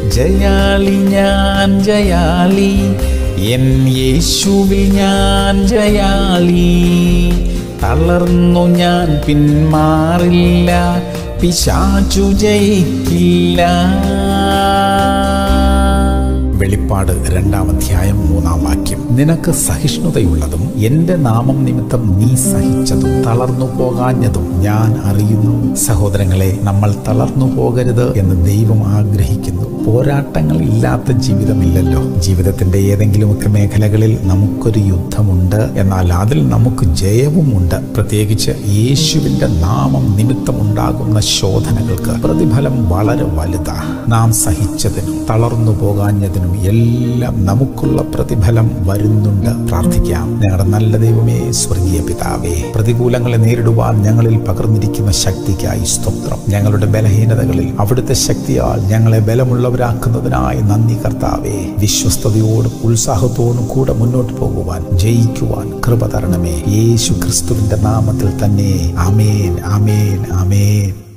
ജയാളി ഞാൻ ജയാളി എൻ യേശുവിൽ ഞാൻ ജയാളി തളർന്നു ഞാൻ പിന്മാറില്ല പിശാചു ജയിക്കില്ല വെളിപ്പാട് രണ്ടാം അധ്യായം മൂന്നാം വാക്യം നിനക്ക് സഹിഷ്ണുതയുള്ളതും എന്റെ നാമം നിമിത്തം നീ സഹിച്ചതും തളർന്നു പോകാഞ്ഞതും ഞാൻ അറിയുന്നു സഹോദരങ്ങളെ നമ്മൾ തളർന്നു പോകരുത് എന്ന് ദൈവം ആഗ്രഹിക്കുന്നു പോരാട്ടങ്ങൾ ഇല്ലാത്ത ജീവിതമില്ലല്ലോ ജീവിതത്തിന്റെ ഏതെങ്കിലുമൊക്കെ മേഖലകളിൽ നമുക്കൊരു യുദ്ധമുണ്ട് എന്നാൽ അതിൽ നമുക്ക് ജയവുമുണ്ട് പ്രത്യേകിച്ച് യേശുവിന്റെ നാമം നിമിത്തമുണ്ടാകുന്ന ശോധനകൾക്ക് പ്രതിഫലം വളരെ വലുതാ നാം സഹിച്ചതിനും തളർന്നു പോകാഞ്ഞതിനും എല്ലാം നമുക്കുള്ള പ്രതിഫലം വരുന്നുണ്ട് പ്രാർത്ഥിക്കാം ഞങ്ങളുടെ നല്ല ദൈവമേ സ്വർഗീയ പിതാവേ പ്രതികൂലങ്ങളെ നേരിടുവാൻ ഞങ്ങളിൽ പകർന്നിരിക്കുന്ന ശക്തിക്കായി സ്തോത്രം ഞങ്ങളുടെ ബലഹീനതകളിൽ അവിടുത്തെ ശക്തിയാൽ ഞങ്ങളെ ബലമുള്ളവരാക്കുന്നതിനായി നന്ദി കർത്താവേ വിശ്വസ്തയോടും ഉത്സാഹത്തോടും കൂടെ മുന്നോട്ട് പോകുവാൻ ജയിക്കുവാൻ കൃപ തരണമേ യേശു ക്രിസ്തുവിന്റെ നാമത്തിൽ തന്നെ അമേൻ അമേൻ അമേൻ